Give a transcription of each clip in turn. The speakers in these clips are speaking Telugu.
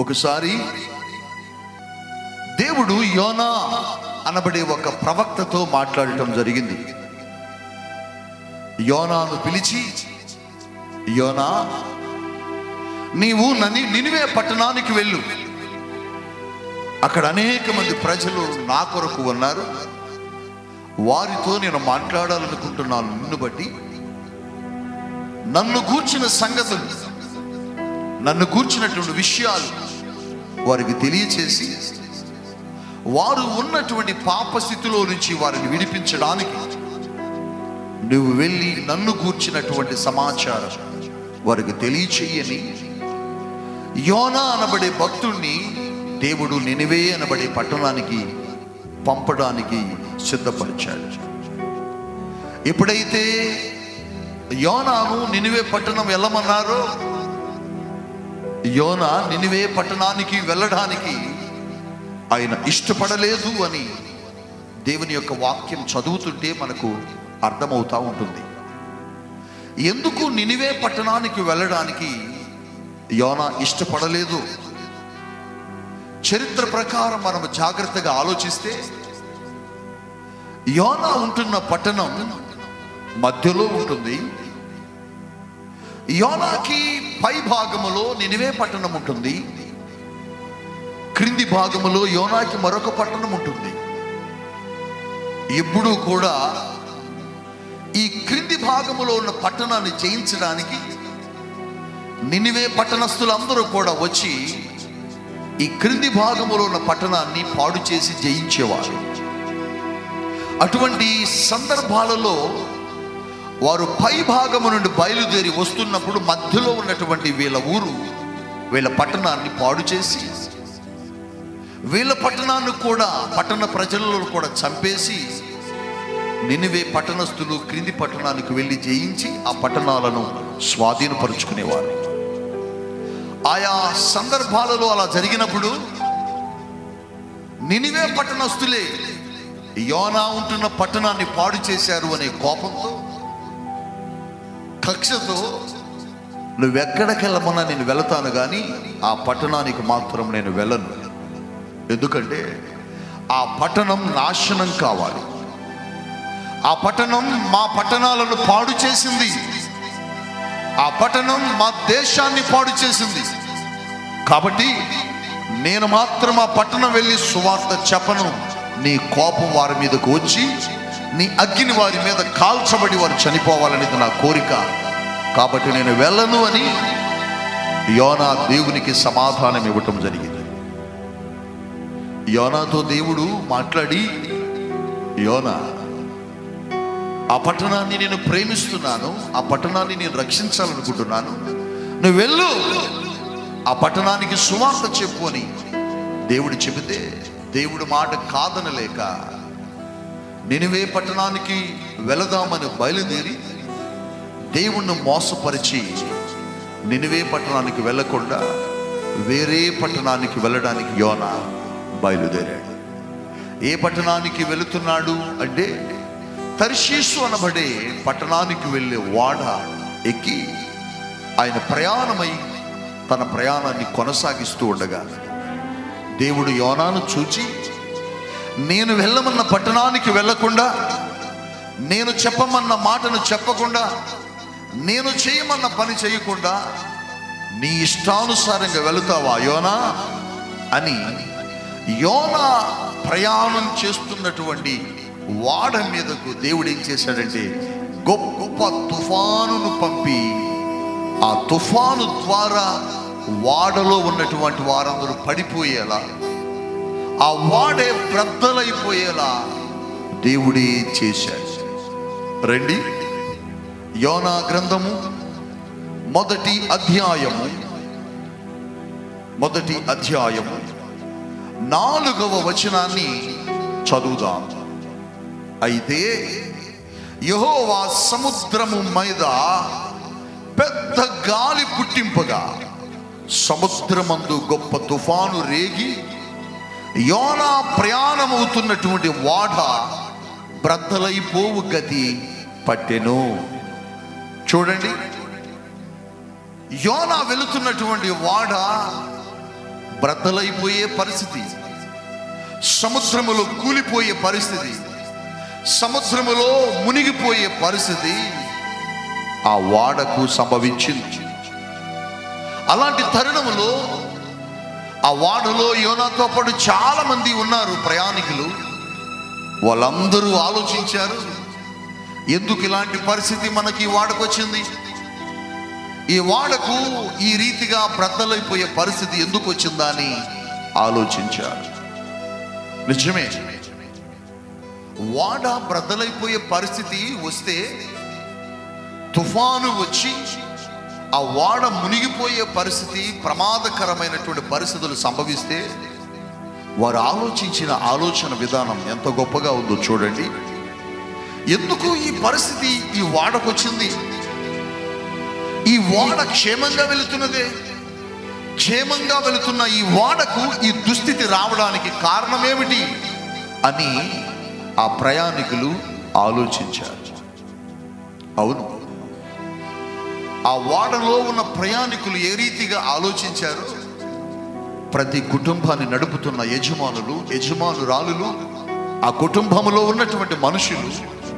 ఒకసారి దేవుడు యోనా అనబడే ఒక ప్రవక్తతో మాట్లాడటం జరిగింది యోనాను పిలిచి యోనా నీవు నని నినివే పట్టణానికి వెళ్ళు అక్కడ అనేక మంది ప్రజలు నా కొరకు ఉన్నారు వారితో నేను మాట్లాడాలనుకుంటున్నాను నిన్ను బట్టి నన్ను గూర్చిన సంగతులు నన్ను గూర్చినటువంటి విషయాలు వారికి తెలియచేసి వారు ఉన్నటువంటి పాప స్థితిలో నుంచి వారిని విడిపించడానికి నువ్వు వెళ్ళి నన్ను గూర్చినటువంటి సమాచారం వారికి తెలియచేయని యోనా అనబడే భక్తుణ్ణి దేవుడు నినివే అనబడే పట్టణానికి పంపడానికి సిద్ధపరిచాడు ఎప్పుడైతే యోనాను నినివే పట్టణం వెళ్ళమన్నారో యోన నినివే పట్టణానికి వెళ్ళడానికి ఆయన ఇష్టపడలేదు అని దేవుని యొక్క వాక్యం చదువుతుంటే మనకు అర్థమవుతా ఉంటుంది ఎందుకు నినివే పట్టణానికి వెళ్ళడానికి యోన ఇష్టపడలేదు చరిత్ర ప్రకారం మనం జాగ్రత్తగా ఆలోచిస్తే యోనా ఉంటున్న పట్టణం మధ్యలో ఉంటుంది యోనాకి పై భాగములో నినివే పట్టణం ఉంటుంది క్రింది భాగములో యోనాకి మరొక పట్టణం ఉంటుంది ఎప్పుడూ కూడా ఈ క్రింది భాగములో ఉన్న పట్టణాన్ని జయించడానికి నినివే పట్టణస్థులందరూ కూడా వచ్చి ఈ క్రింది భాగములో ఉన్న పట్టణాన్ని పాడు చేసి జయించేవారు అటువంటి సందర్భాలలో వారు పై భాగము నుండి బయలుదేరి వస్తున్నప్పుడు మధ్యలో ఉన్నటువంటి వీళ్ళ ఊరు వీళ్ళ పట్టణాన్ని పాడు చేసి వీళ్ళ పట్టణాన్ని కూడా పట్టణ ప్రజలలో కూడా చంపేసి నినివే పట్టణస్థులు క్రింది పట్టణానికి వెళ్ళి జయించి ఆ పట్టణాలను స్వాధీనపరుచుకునేవారు ఆయా సందర్భాలలో అలా జరిగినప్పుడు నినివే పట్టణస్థులే యోనా ఉంటున్న పట్టణాన్ని పాడు చేశారు అనే కోపంతో కక్షతో నువ్వెక్కడికి వెళ్ళమన్నా నేను వెళతాను కానీ ఆ పట్టణానికి మాత్రం నేను వెళ్ళను ఎందుకంటే ఆ పట్టణం నాశనం కావాలి ఆ పట్టణం మా పట్టణాలను పాడు చేసింది ఆ పట్టణం మా దేశాన్ని పాడు చేసింది కాబట్టి నేను మాత్రం ఆ పట్టణం వెళ్ళి సువార్త చెప్పను నీ కోపం వారి మీదకు వచ్చి నీ అగ్ని వారి మీద కాల్చబడి వారు చనిపోవాలనేది నా కోరిక కాబట్టి నేను వెళ్ళను అని యోనా దేవునికి సమాధానం ఇవ్వటం జరిగింది యోనాతో దేవుడు మాట్లాడి యోనా ఆ పట్టణాన్ని నేను ప్రేమిస్తున్నాను ఆ పట్టణాన్ని నేను రక్షించాలనుకుంటున్నాను నువ్వు వెళ్ళు ఆ పట్టణానికి సువార్త చెప్పు అని దేవుడు చెబితే దేవుడు మాట కాదనలేక నినివే పట్టణానికి వెళదామని బయలుదేరి దేవుణ్ణి మోసపరిచి నినివే పట్టణానికి వెళ్ళకుండా వేరే పట్టణానికి వెళ్ళడానికి యోన బయలుదేరాడు ఏ పట్టణానికి వెళుతున్నాడు అంటే తర్షీసు అనబడే పట్టణానికి వెళ్ళే వాడ ఎక్కి ఆయన ప్రయాణమై తన ప్రయాణాన్ని కొనసాగిస్తూ ఉండగా దేవుడు యోనాను చూచి నేను వెళ్ళమన్న పట్టణానికి వెళ్ళకుండా నేను చెప్పమన్న మాటను చెప్పకుండా నేను చేయమన్న పని చేయకుండా నీ ఇష్టానుసారంగా వెళుతావా యోనా అని యోనా ప్రయాణం చేస్తున్నటువంటి వాడ మీదకు దేవుడు ఏం చేశాడంటే గొప్ప తుఫానును పంపి ఆ తుఫాను ద్వారా వాడలో ఉన్నటువంటి వారందరూ పడిపోయేలా ఆ వాడే బ్రద్దలైపోయేలా దేవుడే చేశాడు రండి యోనా గ్రంథము మొదటి అధ్యాయము మొదటి అధ్యాయము నాలుగవ వచనాన్ని చదువుదాం అయితే యెహోవా సముద్రము మీద పెద్ద గాలి పుట్టింపగా సముద్రమందు గొప్ప తుఫాను రేగి యోనా ప్రయాణమవుతున్నటువంటి వాడ బ్రద్దలైపోవు గతి పట్టెను చూడండి యోనా వెళుతున్నటువంటి వాడ బ్రద్దలైపోయే పరిస్థితి సముద్రములో కూలిపోయే పరిస్థితి సముద్రములో మునిగిపోయే పరిస్థితి ఆ వాడకు సంభవించింది అలాంటి తరుణములో ఆ వాడలో యోనాతో పాటు చాలా మంది ఉన్నారు ప్రయాణికులు వాళ్ళందరూ ఆలోచించారు ఎందుకు ఇలాంటి పరిస్థితి మనకి ఈ వాడకు వచ్చింది ఈ వాడకు ఈ రీతిగా బ్రద్దలైపోయే పరిస్థితి ఎందుకు వచ్చిందా అని ఆలోచించారు నిజమే వాడ బ్రద్దలైపోయే పరిస్థితి వస్తే తుఫాను వచ్చి ఆ వాడ మునిగిపోయే పరిస్థితి ప్రమాదకరమైనటువంటి పరిస్థితులు సంభవిస్తే వారు ఆలోచించిన ఆలోచన విధానం ఎంత గొప్పగా ఉందో చూడండి ఎందుకు ఈ పరిస్థితి ఈ వాడకు వచ్చింది ఈ వాడ క్షేమంగా వెళుతున్నదే క్షేమంగా వెళుతున్న ఈ వాడకు ఈ దుస్థితి రావడానికి కారణమేమిటి అని ఆ ప్రయాణికులు ఆలోచించారు అవును ఆ వాడలో ఉన్న ప్రయాణికులు ఏ రీతిగా ఆలోచించారు ప్రతి కుటుంబాన్ని నడుపుతున్న యజమానులు యజమానురాలులు ఆ కుటుంబంలో ఉన్నటువంటి మనుషులు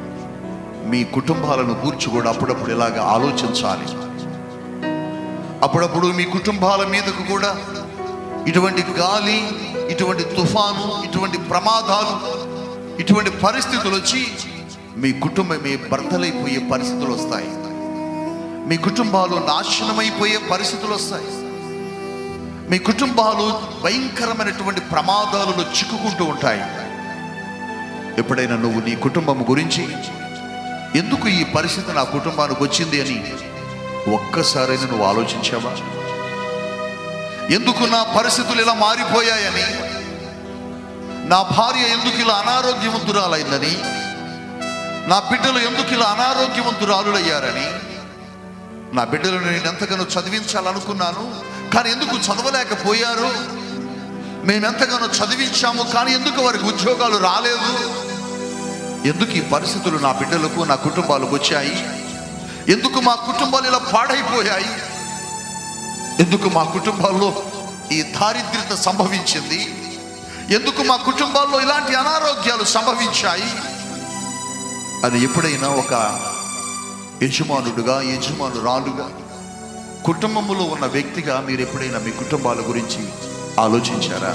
మీ కుటుంబాలను కూర్చి కూడా అప్పుడప్పుడు ఇలాగ ఆలోచించాలి అప్పుడప్పుడు మీ కుటుంబాల మీదకు కూడా ఇటువంటి గాలి ఇటువంటి తుఫాను ఇటువంటి ప్రమాదాలు ఇటువంటి పరిస్థితులు వచ్చి మీ కుటుంబమే భర్తలైపోయే పరిస్థితులు వస్తాయి మీ కుటుంబాలు నాశనమైపోయే పరిస్థితులు వస్తాయి మీ కుటుంబాలు భయంకరమైనటువంటి ప్రమాదాలలో చిక్కుకుంటూ ఉంటాయి ఎప్పుడైనా నువ్వు నీ కుటుంబం గురించి ఎందుకు ఈ పరిస్థితి నా కుటుంబానికి వచ్చింది అని ఒక్కసారైనా నువ్వు ఆలోచించావా ఎందుకు నా పరిస్థితులు ఇలా మారిపోయాయని నా భార్య ఎందుకు ఇలా అనారోగ్యవంతురాలైందని నా బిడ్డలు ఎందుకు ఇలా అనారోగ్యవంతురాలులయ్యారని నా బిడ్డలను నేను ఎంతగానో చదివించాలనుకున్నాను కానీ ఎందుకు చదవలేకపోయారు మేము ఎంతగానో చదివించాము కానీ ఎందుకు వారికి ఉద్యోగాలు రాలేదు ఎందుకు ఈ పరిస్థితులు నా బిడ్డలకు నా కుటుంబాలకు వచ్చాయి ఎందుకు మా కుటుంబాలు ఇలా పాడైపోయాయి ఎందుకు మా కుటుంబాల్లో ఈ దారిద్ర్యత సంభవించింది ఎందుకు మా కుటుంబాల్లో ఇలాంటి అనారోగ్యాలు సంభవించాయి అని ఎప్పుడైనా ఒక యజమానుడుగా యజమానురాలుగా కుటుంబములో ఉన్న వ్యక్తిగా మీరు ఎప్పుడైనా మీ కుటుంబాల గురించి ఆలోచించారా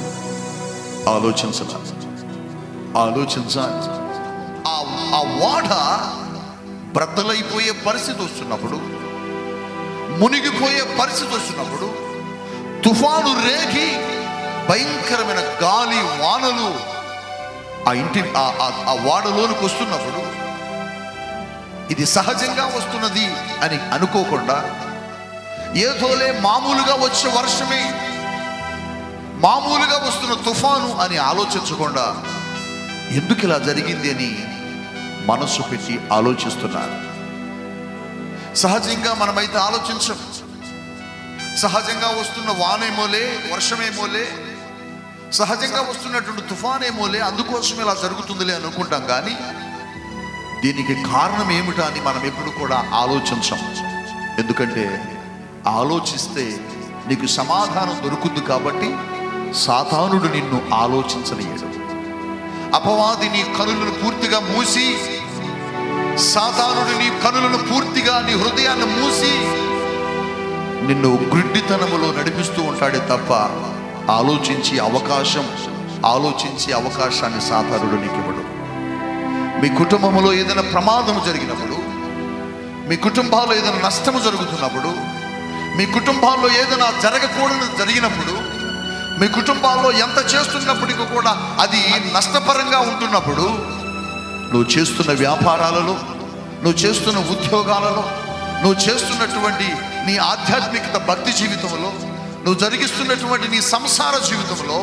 ఆలోచించరా ఆలోచించాలి ఆ ఆ వాడ బ్రద్దలైపోయే పరిస్థితి వస్తున్నప్పుడు మునిగిపోయే పరిస్థితి వస్తున్నప్పుడు తుఫాను రేగి భయంకరమైన గాలి వానలు ఆ ఇంటి ఆ- ఆ- ఆ వాడలోనికి వస్తున్నప్పుడు ఇది సహజంగా వస్తున్నది అని అనుకోకుండా ఏదోలే మామూలుగా వచ్చే వర్షమే మామూలుగా వస్తున్న తుఫాను అని ఆలోచించకుండా ఎందుకు ఇలా జరిగింది అని మనస్సు పెట్టి ఆలోచిస్తున్నారు సహజంగా మనమైతే ఆలోచించం సహజంగా వస్తున్న వానేమోలే వర్షమేమోలే సహజంగా వస్తున్నటువంటి తుఫానేమోలే అందుకోసం ఇలా జరుగుతుందిలే అనుకుంటాం కానీ దీనికి కారణం ఏమిటా అని మనం ఎప్పుడు కూడా ఆలోచించం ఎందుకంటే ఆలోచిస్తే నీకు సమాధానం దొరుకుద్ది కాబట్టి సాతానుడు నిన్ను ఆలోచించనీయడు అపవాది నీ కనులను పూర్తిగా మూసి సాతానుడు నీ కనులను పూర్తిగా నీ హృదయాన్ని మూసి నిన్ను గుడ్డితనములో నడిపిస్తూ ఉంటాడే తప్ప ఆలోచించి అవకాశం ఆలోచించి అవకాశాన్ని సాతానుడు నీకు ఇవ్వడు మీ కుటుంబంలో ఏదైనా ప్రమాదం జరిగినప్పుడు మీ కుటుంబాల్లో ఏదైనా నష్టము జరుగుతున్నప్పుడు మీ కుటుంబాల్లో ఏదైనా జరగకూడదు జరిగినప్పుడు మీ కుటుంబాల్లో ఎంత చేస్తున్నప్పటికీ కూడా అది నష్టపరంగా ఉంటున్నప్పుడు నువ్వు చేస్తున్న వ్యాపారాలలో నువ్వు చేస్తున్న ఉద్యోగాలలో నువ్వు చేస్తున్నటువంటి నీ ఆధ్యాత్మికత భక్తి జీవితంలో నువ్వు జరిగిస్తున్నటువంటి నీ సంసార జీవితంలో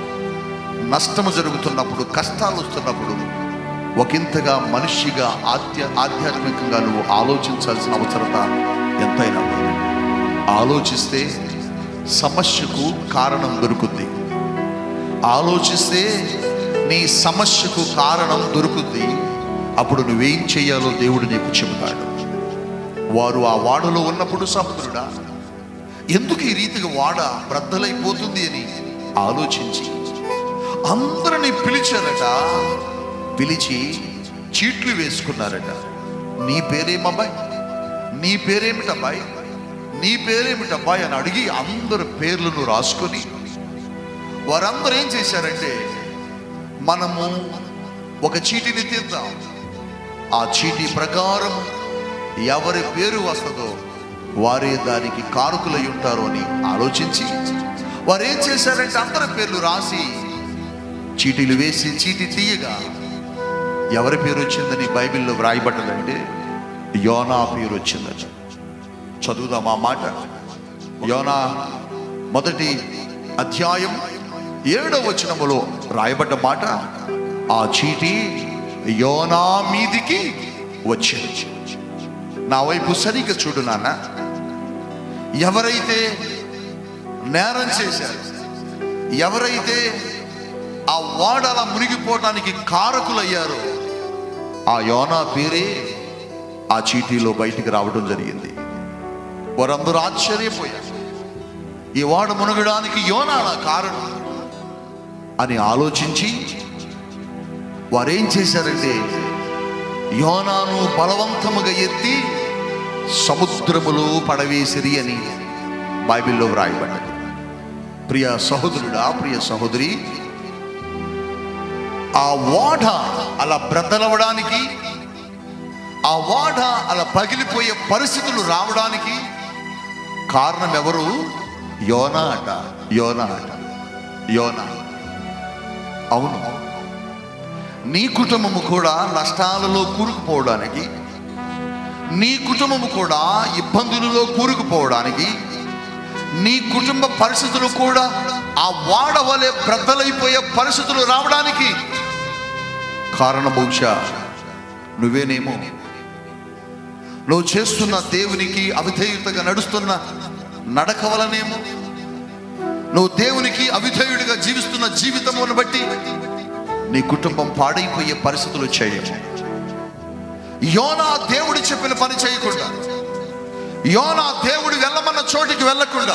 నష్టము జరుగుతున్నప్పుడు కష్టాలు వస్తున్నప్పుడు ఒకంతగా మనిషిగా ఆధ్య ఆధ్యాత్మికంగా నువ్వు ఆలోచించాల్సిన అవసరత ఎంతైనా ఉంది ఆలోచిస్తే సమస్యకు కారణం దొరుకుద్ది ఆలోచిస్తే నీ సమస్యకు కారణం దొరుకుద్ది అప్పుడు నువ్వేం చేయాలో దేవుడు నీకు చెబుతాడు వారు ఆ వాడలో ఉన్నప్పుడు సహోదరుడా ఎందుకు ఈ రీతిగా వాడ బ్రద్దలైపోతుంది అని ఆలోచించి అందరిని పిలిచారట పిలిచి చీట్లు వేసుకున్నారట నీ పేరేమబ్బాయి నీ పేరేమిటబ్బాయి నీ పేరేమిటబ్బాయి అని అడిగి అందరి పేర్లను రాసుకొని వారందరూ ఏం చేశారంటే మనము ఒక చీటిని తీద్దాం ఆ చీటీ ప్రకారం ఎవరి పేరు వస్తుందో వారే దానికి కారుకులై ఉంటారు అని ఆలోచించి వారు ఏం చేశారంటే అందరి పేర్లు రాసి చీటీలు వేసి చీటీ తీయగా ఎవరి పేరు వచ్చిందని బైబిల్లో వ్రాయబడ్డదంటే యోనా పేరు వచ్చిందట చదువుదాం ఆ మాట యోనా మొదటి అధ్యాయం ఏడవ వచనములో రాయబడ్డ మాట ఆ చీటీ యోనా మీదికి వచ్చింది నా వైపు సరిగ్గా చూడు నాన్న ఎవరైతే నేరం చేశారు ఎవరైతే ఆ వాడల మునిగిపోవటానికి కారకులయ్యారో ఆ యోనా పేరే ఆ చీటీలో బయటికి రావడం జరిగింది వారందరూ ఆశ్చర్యపోయారు ఈ వాడ మునగడానికి యోనాల కారణం అని ఆలోచించి వారేం చేశారంటే యోనాను బలవంతముగా ఎత్తి సముద్రములో పడవేసిరి అని బైబిల్లో వ్రాయబడ్డది ప్రియ సహోదరుడా ప్రియ సహోదరి ఆ వాడ అలా బ్రతలవడానికి ఆ వాడ అలా పగిలిపోయే పరిస్థితులు రావడానికి కారణం ఎవరు యోనా అట యోనా అట యోనా అవును నీ కుటుంబము కూడా నష్టాలలో కూరుకుపోవడానికి నీ కుటుంబము కూడా ఇబ్బందులలో కూరుకుపోవడానికి నీ కుటుంబ పరిస్థితులు కూడా ఆ వాడవలే బ్రద్దలైపోయే పరిస్థితులు రావడానికి కారణ బహుశా నువ్వేనేమో నువ్వు చేస్తున్న దేవునికి అవిధేయుతగా నడుస్తున్న నడక వలనేమో నువ్వు దేవునికి అవిధేయుడిగా జీవిస్తున్న జీవితమును బట్టి నీ కుటుంబం పాడైపోయే పరిస్థితులు వచ్చాయేమో యోనా దేవుడు చెప్పిన పని చేయకుండా యోనా దేవుడు వెళ్ళమన్న చోటికి వెళ్ళకుండా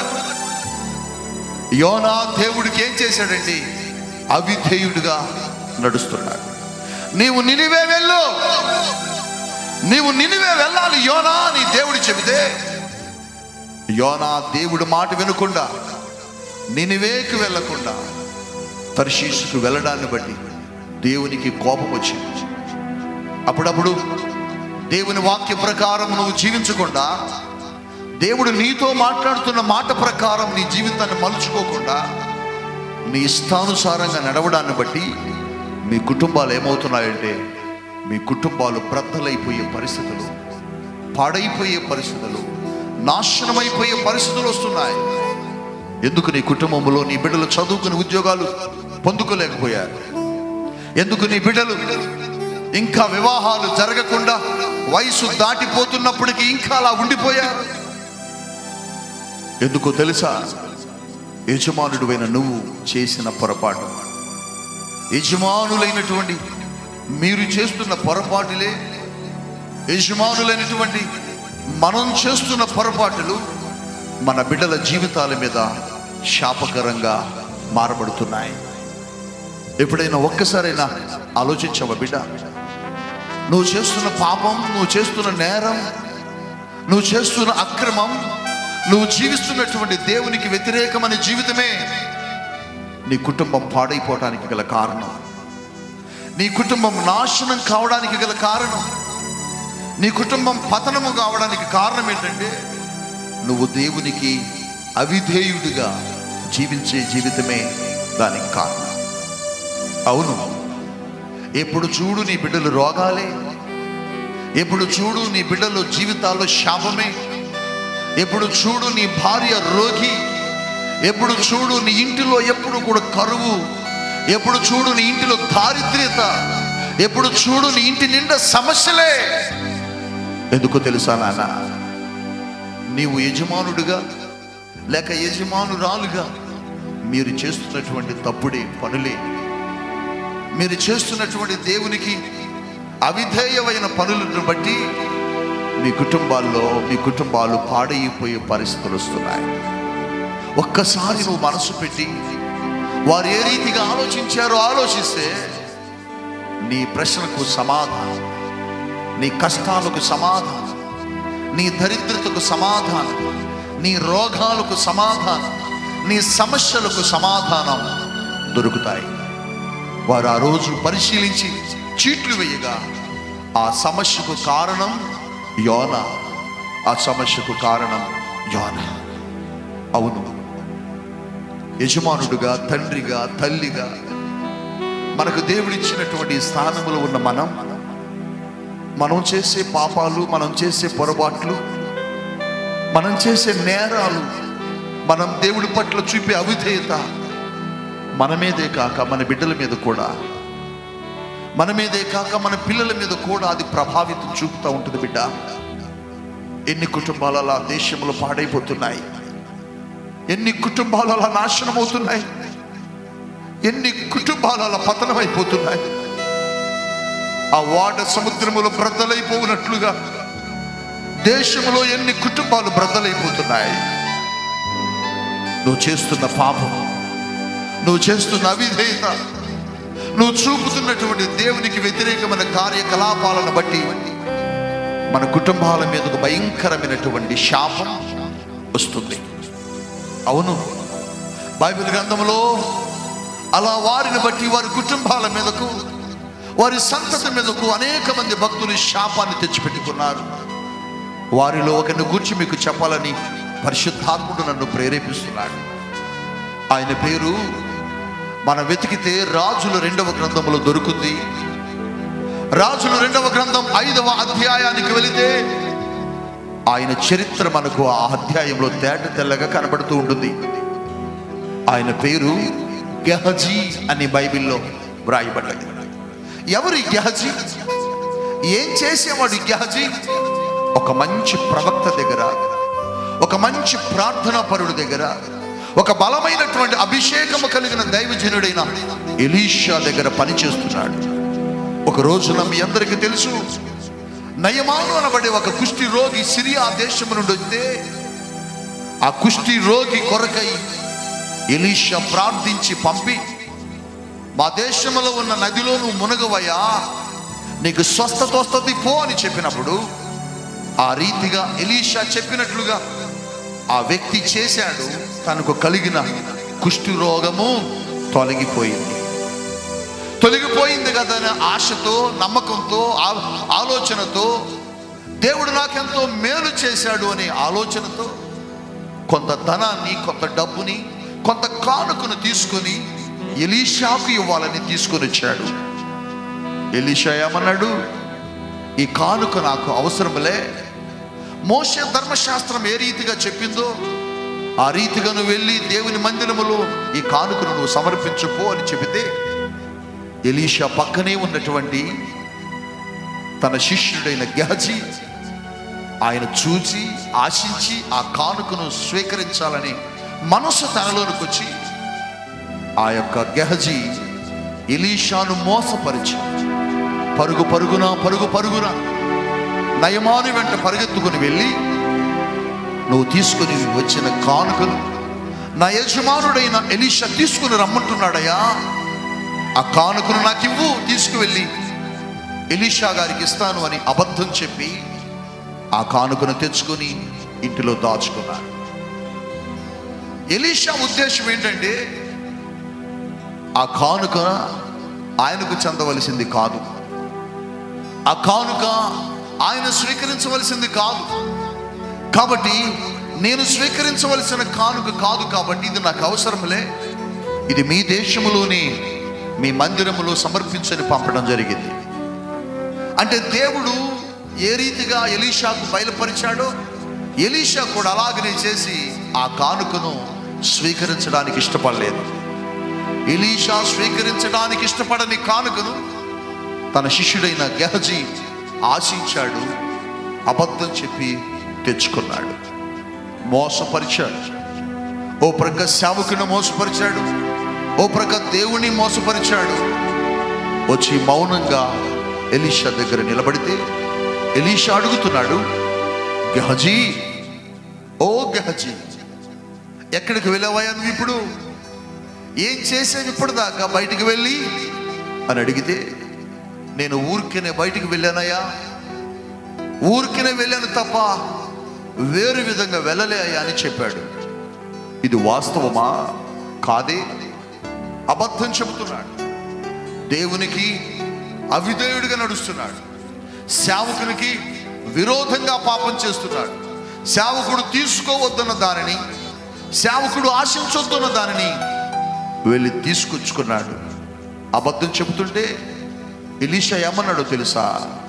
యోనా దేవుడికి ఏం చేశాడండి అవిధేయుడిగా నడుస్తున్నాడు నీవు నినివే వెళ్ళు నీవు నినివే వెళ్ళాలి యోనా అని దేవుడు చెబితే యోనా దేవుడు మాట వినకుండా నినివేకి వెళ్ళకుండా తర్షీసుకు వెళ్ళడాన్ని బట్టి దేవునికి కోపం వచ్చింది అప్పుడప్పుడు దేవుని వాక్య ప్రకారం నువ్వు జీవించకుండా దేవుడు నీతో మాట్లాడుతున్న మాట ప్రకారం నీ జీవితాన్ని మలుచుకోకుండా నీ ఇష్టానుసారంగా నడవడాన్ని బట్టి మీ కుటుంబాలు ఏమవుతున్నాయంటే మీ కుటుంబాలు బ్రద్దలైపోయే పరిస్థితులు పాడైపోయే పరిస్థితులు నాశనమైపోయే పరిస్థితులు వస్తున్నాయి ఎందుకు నీ కుటుంబంలో నీ బిడ్డలు చదువుకుని ఉద్యోగాలు పొందుకోలేకపోయారు ఎందుకు నీ బిడ్డలు ఇంకా వివాహాలు జరగకుండా వయసు దాటిపోతున్నప్పటికీ ఇంకా అలా ఉండిపోయారు ఎందుకో తెలుసా యజమానుడువైన నువ్వు చేసిన పొరపాటు యజమానులైనటువంటి మీరు చేస్తున్న పొరపాటులే యజమానులైనటువంటి మనం చేస్తున్న పొరపాటులు మన బిడ్డల జీవితాల మీద శాపకరంగా మారబడుతున్నాయి ఎప్పుడైనా ఒక్కసారైనా ఆలోచించావా బిడ్డ నువ్వు చేస్తున్న పాపం నువ్వు చేస్తున్న నేరం నువ్వు చేస్తున్న అక్రమం నువ్వు జీవిస్తున్నటువంటి దేవునికి వ్యతిరేకమైన జీవితమే నీ కుటుంబం పాడైపోవటానికి గల కారణం నీ కుటుంబం నాశనం కావడానికి గల కారణం నీ కుటుంబం పతనము కావడానికి కారణం ఏంటంటే నువ్వు దేవునికి అవిధేయుడిగా జీవించే జీవితమే దానికి కారణం అవును ఎప్పుడు చూడు నీ బిడ్డలు రోగాలే ఎప్పుడు చూడు నీ బిడ్డలు జీవితాల్లో శాపమే ఎప్పుడు చూడు నీ భార్య రోగి ఎప్పుడు చూడు నీ ఇంటిలో ఎప్పుడు కూడా కరువు ఎప్పుడు చూడు నీ ఇంటిలో దారిద్ర్యత ఎప్పుడు చూడు నీ ఇంటి నిండా సమస్యలే ఎందుకో తెలుసా నాన్న నీవు యజమానుడిగా లేక యజమానురాలుగా మీరు చేస్తున్నటువంటి తప్పుడే పనులే మీరు చేస్తున్నటువంటి దేవునికి అవిధేయమైన పనులను బట్టి మీ కుటుంబాల్లో మీ కుటుంబాలు పాడైపోయే పరిస్థితులు వస్తున్నాయి ఒక్కసారి నువ్వు మనసు పెట్టి వారు ఏ రీతిగా ఆలోచించారో ఆలోచిస్తే నీ ప్రశ్నకు సమాధానం నీ కష్టాలకు సమాధానం నీ దరిద్రతకు సమాధానం నీ రోగాలకు సమాధానం నీ సమస్యలకు సమాధానం దొరుకుతాయి వారు ఆ రోజు పరిశీలించి చీట్లు వేయగా ఆ సమస్యకు కారణం యోన ఆ సమస్యకు కారణం యోన అవును యజమానుడుగా తండ్రిగా తల్లిగా మనకు దేవుడిచ్చినటువంటి స్థానంలో ఉన్న మనం మనం చేసే పాపాలు మనం చేసే పొరపాట్లు మనం చేసే నేరాలు మనం దేవుడి పట్ల చూపే అవిధేయత మన మీదే కాక మన బిడ్డల మీద కూడా మన మీదే కాక మన పిల్లల మీద కూడా అది ప్రభావితం చూపుతూ ఉంటుంది బిడ్డ ఎన్ని కుటుంబాలు అలా దేశంలో పాడైపోతున్నాయి ఎన్ని కుటుంబాలు అలా నాశనం అవుతున్నాయి ఎన్ని కుటుంబాలు అలా పతనమైపోతున్నాయి ఆ వాడ సముద్రములో బ్రద్దలైపోయినట్లుగా దేశంలో ఎన్ని కుటుంబాలు బ్రద్దలైపోతున్నాయి నువ్వు చేస్తున్న పాపం నువ్వు చేస్తున్న అవిధేయత నువ్వు చూపుతున్నటువంటి దేవునికి వ్యతిరేకమైన కార్యకలాపాలను బట్టి మన కుటుంబాల మీదకు భయంకరమైనటువంటి శాపం వస్తుంది అవును బైబిల్ గ్రంథంలో అలా వారిని బట్టి వారి కుటుంబాల మీదకు వారి సంతతి మీదకు అనేక మంది భక్తులు శాపాన్ని తెచ్చిపెట్టుకున్నారు వారిలో ఒకరిని గూర్చి మీకు చెప్పాలని పరిశుద్ధాత్ముడు నన్ను ప్రేరేపిస్తున్నాడు ఆయన పేరు మన వెతికితే రాజుల రెండవ గ్రంథంలో దొరుకుతుంది రాజుల రెండవ గ్రంథం ఐదవ అధ్యాయానికి వెళితే ఆయన చరిత్ర మనకు ఆ అధ్యాయంలో తేట తెల్లగా కనబడుతూ ఉంటుంది ఆయన పేరు గెహజీ అని బైబిల్లో వ్రాయబడ్డది ఎవరు ఈ గెహజీ ఏం చేసేవాడు ఈ గెహజీ ఒక మంచి ప్రవక్త దగ్గర ఒక మంచి ప్రార్థనా పరుడు దగ్గర ఒక బలమైనటువంటి అభిషేకము కలిగిన దైవజనుడైన ఎలీషా దగ్గర పనిచేస్తున్నాడు ఒక రోజున మీ అందరికీ తెలుసు నయమాను అనబడే ఒక కుష్టి రోగి సిరియా దేశం నుండి వస్తే ఆ కుష్టి రోగి కొరకై ఎలీషా ప్రార్థించి పంపి మా దేశంలో ఉన్న నదిలో నువ్వు మునగవయ్యా నీకు స్వస్థత వస్తుంది పో అని చెప్పినప్పుడు ఆ రీతిగా ఎలీషా చెప్పినట్లుగా ఆ వ్యక్తి చేశాడు తనకు కలిగిన కుష్టి రోగము తొలగిపోయింది తొలగిపోయింది కదా అనే ఆశతో నమ్మకంతో ఆ- ఆలోచనతో దేవుడు నాకెంతో మేలు చేశాడు అనే ఆలోచనతో కొంత ధనాన్ని కొంత డబ్బుని కొంత కానుకను తీసుకొని ఎలీషాకు ఇవ్వాలని తీసుకొని వచ్చాడు ఎలీషా ఏమన్నాడు ఈ కానుక నాకు అవసరములే మోషే ధర్మశాస్త్రం ఏ రీతిగా చెప్పిందో ఆ రీతిగా నువ్వు వెళ్ళి దేవుని మందిరములో ఈ కానుకను నువ్వు సమర్పించుకో అని చెబితే ఎలీషా పక్కనే ఉన్నటువంటి తన శిష్యుడైన గహజీ ఆయన చూచి ఆశించి ఆ కానుకను స్వీకరించాలని మనసు తనలోనికి వచ్చి ఆ యొక్క గెహజీ ఎలీషాను మోసపరిచి పరుగు పరుగున పరుగు పరుగున నయమాను వెంట పరిగెత్తుకుని వెళ్ళి నువ్వు తీసుకుని వచ్చిన కానుకను నా యజమానుడైన ఎలీషా తీసుకుని రమ్మంటున్నాడయ్యా ఆ కానుకను నాకు ఇవ్వు తీసుకువెళ్ళి ఎలీషా గారికి ఇస్తాను అని అబద్ధం చెప్పి ఆ కానుకను తెచ్చుకొని ఇంటిలో దాచుకున్నాడు ఎలీషా ఉద్దేశం ఏంటంటే ఆ కానుక ఆయనకు చెందవలసింది కాదు ఆ కానుక ఆయన స్వీకరించవలసింది కాదు కాబట్టి నేను స్వీకరించవలసిన కానుక కాదు కాబట్టి ఇది నాకు అవసరంలే ఇది మీ దేశములోని మీ మందిరములో సమర్పించని పంపడం జరిగింది అంటే దేవుడు ఏ రీతిగా ఎలీషాకు బయలుపరిచాడో ఎలీషా కూడా అలాగనే చేసి ఆ కానుకను స్వీకరించడానికి ఇష్టపడలేదు ఎలీషా స్వీకరించడానికి ఇష్టపడని కానుకను తన శిష్యుడైన గెహజీ ఆశించాడు అబద్ధం చెప్పి తెచ్చుకున్నాడు మోసపరిచాడు ఓ ప్రక్క సేవకుని మోసపరిచాడు ఓ ప్రక్క దేవుని మోసపరిచాడు వచ్చి మౌనంగా ఎలీషా దగ్గర నిలబడితే ఎలీషా అడుగుతున్నాడు గెహజీ ఓ గెహజీ ఎక్కడికి వెళ్ళావయ్యా నువ్వు ఇప్పుడు ఏం చేసావు ఇప్పుడు దాకా బయటికి వెళ్ళి అని అడిగితే నేను ఊరికనే బయటికి వెళ్ళానయ్యా ఊరికనే వెళ్ళాను తప్ప వేరు విధంగా వెళ్ళలే అయ్యా అని చెప్పాడు ఇది వాస్తవమా కాదే అబద్ధం చెబుతున్నాడు దేవునికి అవిధేయుడిగా నడుస్తున్నాడు సేవకునికి విరోధంగా పాపం చేస్తున్నాడు సేవకుడు తీసుకోవద్దన్న దానిని సేవకుడు ఆశించొద్దన్న దానిని వెళ్ళి తీసుకొచ్చుకున్నాడు అబద్ధం చెబుతుంటే ఎలీషా ఏమన్నాడో తెలుసా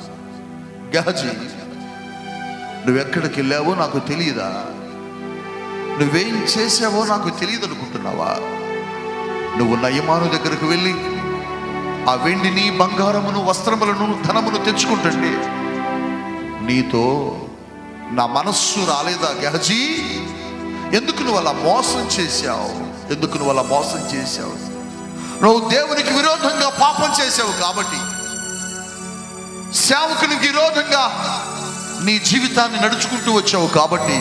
గహజీ నువ్వెక్కడికి వెళ్ళావో నాకు తెలియదా నువ్వేం చేసావో నాకు తెలియదు అనుకుంటున్నావా నువ్వు నయమాను దగ్గరకు వెళ్ళి ఆ వెండిని బంగారమును వస్త్రములను ధనమును తెచ్చుకుంటుంటే నీతో నా మనస్సు రాలేదా గహజీ ఎందుకు నువ్వు అలా మోసం చేశావు ఎందుకు నువ్వు అలా మోసం చేశావు నువ్వు దేవునికి విరోధంగా పాపం చేశావు కాబట్టి సేవకునికి విరోధంగా నీ జీవితాన్ని నడుచుకుంటూ వచ్చావు కాబట్టి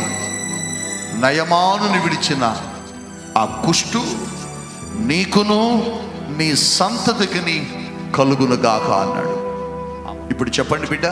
నయమానుని విడిచిన ఆ కుష్టు నీకును నీ సంతతికిని కలుగునుగాక అన్నాడు ఇప్పుడు చెప్పండి బిడ్డ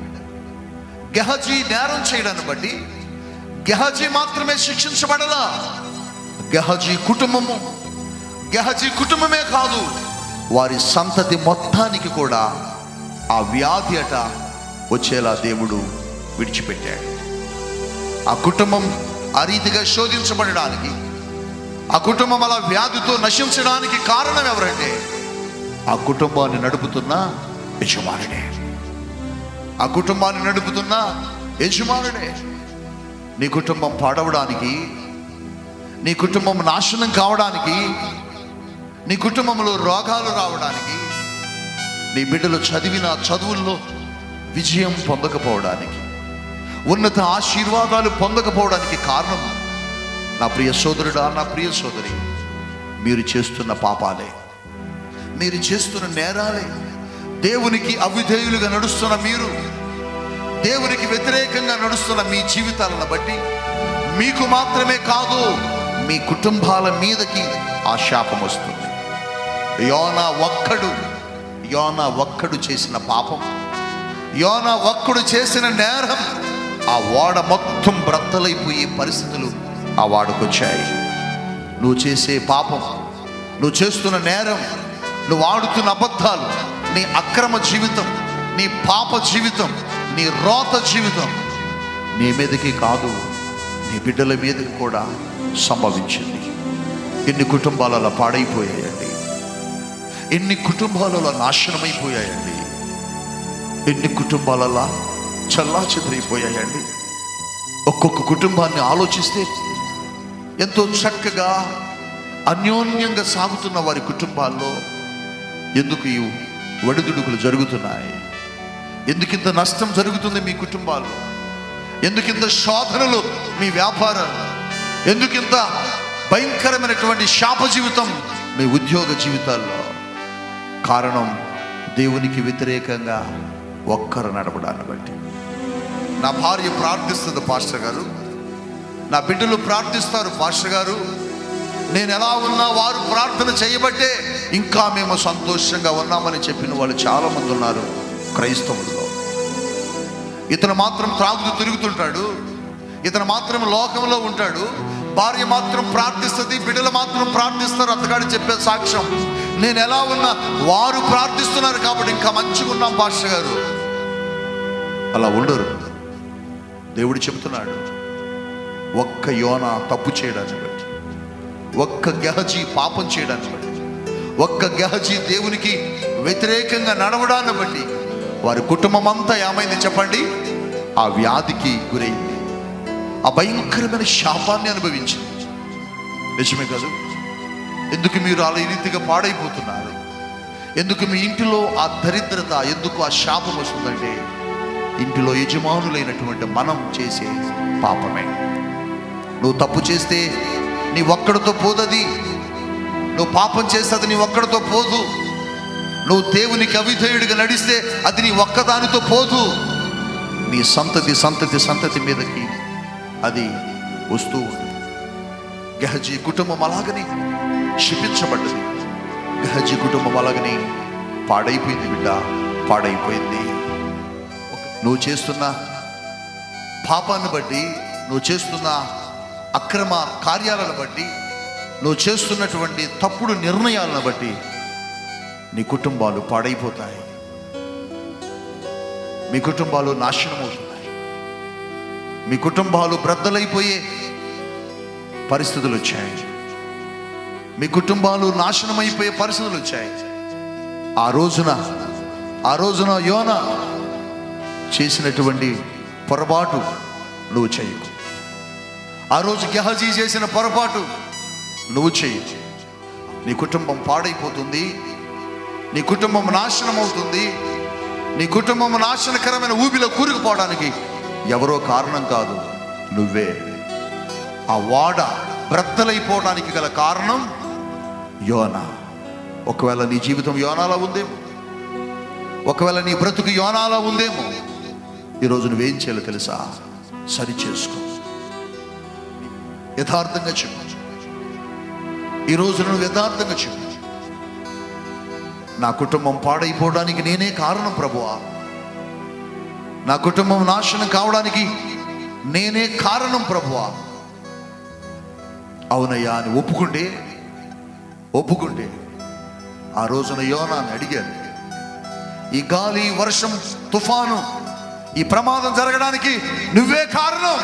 గెహజీ నేరం చేయడాన్ని బట్టి గెహజీ మాత్రమే శిక్షించబడలా గెహజీ కుటుంబము గెహజీ కుటుంబమే కాదు వారి సంతతి మొత్తానికి కూడా ఆ వ్యాధి అట వచ్చేలా దేవుడు విడిచిపెట్టాడు ఆ కుటుంబం ఆ రీతిగా శోధించబడడానికి ఆ కుటుంబం అలా వ్యాధితో నశించడానికి కారణం ఎవరంటే ఆ కుటుంబాన్ని నడుపుతున్న యజమానుడే ఆ కుటుంబాన్ని నడుపుతున్న యజమానుడే నీ కుటుంబం పాడవడానికి నీ కుటుంబం నాశనం కావడానికి నీ కుటుంబంలో రోగాలు రావడానికి నీ బిడ్డలు చదివిన చదువుల్లో విజయం పొందకపోవడానికి ఉన్నత ఆశీర్వాదాలు పొందకపోవడానికి కారణం నా ప్రియ సోదరుడా నా ప్రియ సోదరి మీరు చేస్తున్న పాపాలే మీరు చేస్తున్న నేరాలే దేవునికి అవిధేయులుగా నడుస్తున్న మీరు దేవునికి వ్యతిరేకంగా నడుస్తున్న మీ జీవితాలను బట్టి మీకు మాత్రమే కాదు మీ కుటుంబాల మీదకి ఆ శాపం వస్తుంది యోనా ఒక్కడు యోనా ఒక్కడు చేసిన పాపం యోనా ఒక్కడు చేసిన నేరం ఆ ఓడ మొత్తం బ్రద్దలైపోయే పరిస్థితులు ఆ వాడుకొచ్చాయి నువ్వు చేసే పాపం నువ్వు చేస్తున్న నేరం నువ్వు ఆడుతున్న అబద్ధాలు నీ అక్రమ జీవితం నీ పాప జీవితం నీ రోత జీవితం నీ మీదకి కాదు నీ బిడ్డల మీదకి కూడా సంభవించింది ఎన్ని కుటుంబాలు అలా పాడైపోయాయండి ఎన్ని కుటుంబాలు అలా నాశనమైపోయాయండి ఎన్ని కుటుంబాలలా చల్లా చెదిరైపోయాయండి ఒక్కొక్క కుటుంబాన్ని ఆలోచిస్తే ఎంతో చక్కగా అన్యోన్యంగా సాగుతున్న వారి కుటుంబాల్లో ఎందుకు ఈ ఒడిదుడుకులు జరుగుతున్నాయి ఎందుకింత నష్టం జరుగుతుంది మీ కుటుంబాల్లో ఎందుకింత శోధనలు మీ వ్యాపారాలు ఎందుకింత భయంకరమైనటువంటి శాప జీవితం మీ ఉద్యోగ జీవితాల్లో కారణం దేవునికి వ్యతిరేకంగా ఒక్కరు నడపడాన్ని బట్టి నా భార్య ప్రార్థిస్తుంది పాస్టర్ గారు నా బిడ్డలు ప్రార్థిస్తారు పాస్టర్ గారు నేను ఎలా ఉన్నా వారు ప్రార్థన చేయబట్టే ఇంకా మేము సంతోషంగా ఉన్నామని చెప్పిన వాళ్ళు చాలా మంది ఉన్నారు క్రైస్తవుల్లో ఇతను మాత్రం త్రాగుతూ తిరుగుతుంటాడు ఇతను మాత్రం లోకంలో ఉంటాడు భార్య మాత్రం ప్రార్థిస్తుంది బిడ్డలు మాత్రం ప్రార్థిస్తారు అతగాడు చెప్పే సాక్ష్యం నేను ఎలా ఉన్నా వారు ప్రార్థిస్తున్నారు కాబట్టి ఇంకా మంచిగా ఉన్నాం పాస్టర్ గారు అలా ఉండరు దేవుడు చెబుతున్నాడు ఒక్క యోన తప్పు చేయడాన్ని బట్టి ఒక్క గెహజీ పాపం చేయడాన్ని బట్టి ఒక్క గెహజీ దేవునికి వ్యతిరేకంగా నడవడాన్ని బట్టి వారి కుటుంబం అంతా ఏమైంది చెప్పండి ఆ వ్యాధికి గురైంది ఆ భయంకరమైన శాపాన్ని అనుభవించింది నిజమే కాదు ఎందుకు మీరు అలా ఈ రీతిగా పాడైపోతున్నారు ఎందుకు మీ ఇంటిలో ఆ దరిద్రత ఎందుకు ఆ శాపం వస్తుందంటే ఇంటిలో యజమానులైనటువంటి మనం చేసే పాపమే నువ్వు తప్పు చేస్తే నీ ఒక్కడితో పోదది నువ్వు పాపం చేస్తే అది నీ ఒక్కడితో పోదు నువ్వు దేవునికి అవిధేయుడిగా నడిస్తే అది నీ ఒక్కదానితో పోదు నీ సంతతి సంతతి సంతతి మీదకి అది వస్తూ ఉంటుంది గహజీ కుటుంబం అలాగని క్షిపించబడ్డది గహజీ కుటుంబం అలాగని పాడైపోయింది బిడ్డ పాడైపోయింది ఒక- నువ్వు చేస్తున్న పాపాన్ని బట్టి నువ్వు చేస్తున్న అక్రమ కార్యాలను బట్టి నువ్వు చేస్తున్నటువంటి తప్పుడు నిర్ణయాలను బట్టి నీ కుటుంబాలు పాడైపోతాయి మీ కుటుంబాలు నాశనం అవుతున్నాయి మీ కుటుంబాలు బ్రద్దలైపోయే పరిస్థితులు వచ్చాయి మీ కుటుంబాలు నాశనమైపోయే పరిస్థితులు వచ్చాయి ఆ రోజున ఆ రోజున యోన చేసినటువంటి పొరపాటు నువ్వు చేయకు ఆ రోజు గెహజీ చేసిన పొరపాటు నువ్వు చెయ్యి నీ కుటుంబం పాడైపోతుంది నీ కుటుంబం నాశనం అవుతుంది నీ కుటుంబం నాశనకరమైన ఊబిలో కూరుకుపోవడానికి ఎవరో కారణం కాదు నువ్వే ఆ వాడ బ్రద్దలైపోవడానికి గల కారణం యోన ఒకవేళ నీ జీవితం యోనాలా ఉందేమో ఒకవేళ నీ బ్రతుకు యోనాలా ఉందేమో ఈరోజు నువ్వేం చేయాలో తెలుసా సరి చేసుకో యథార్థంగా చెప్పు ఈరోజు నువ్వు యథార్థంగా చెప్పు నా కుటుంబం పాడైపోవడానికి నేనే కారణం ప్రభువా నా కుటుంబం నాశనం కావడానికి నేనే కారణం ప్రభువా అవునయ్యా అని ఒప్పుకుంటే ఒప్పుకుంటే ఆ రోజున యోనాన్ని అడిగాను ఈ గాలి వర్షం తుఫాను ఈ ప్రమాదం జరగడానికి నువ్వే కారణం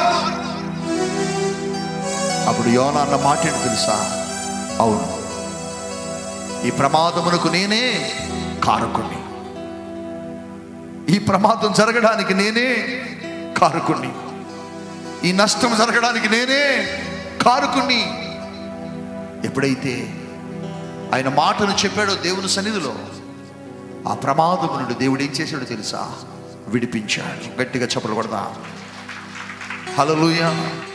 అప్పుడు యోనా అన్న మాట ఏంటి తెలుసా అవును ఈ ప్రమాదమునకు నేనే కారకుణ్ణి ఈ ప్రమాదం జరగడానికి నేనే కారకుణ్ణి ఈ నష్టం జరగడానికి నేనే కారకుణ్ణి ఎప్పుడైతే ఆయన మాటను చెప్పాడో దేవుని సన్నిధిలో ఆ ప్రమాదము నుండి దేవుడు ఏం చేశాడో తెలుసా విడిపించాడు గట్టిగా చెప్పలు కొడదా హలలుయా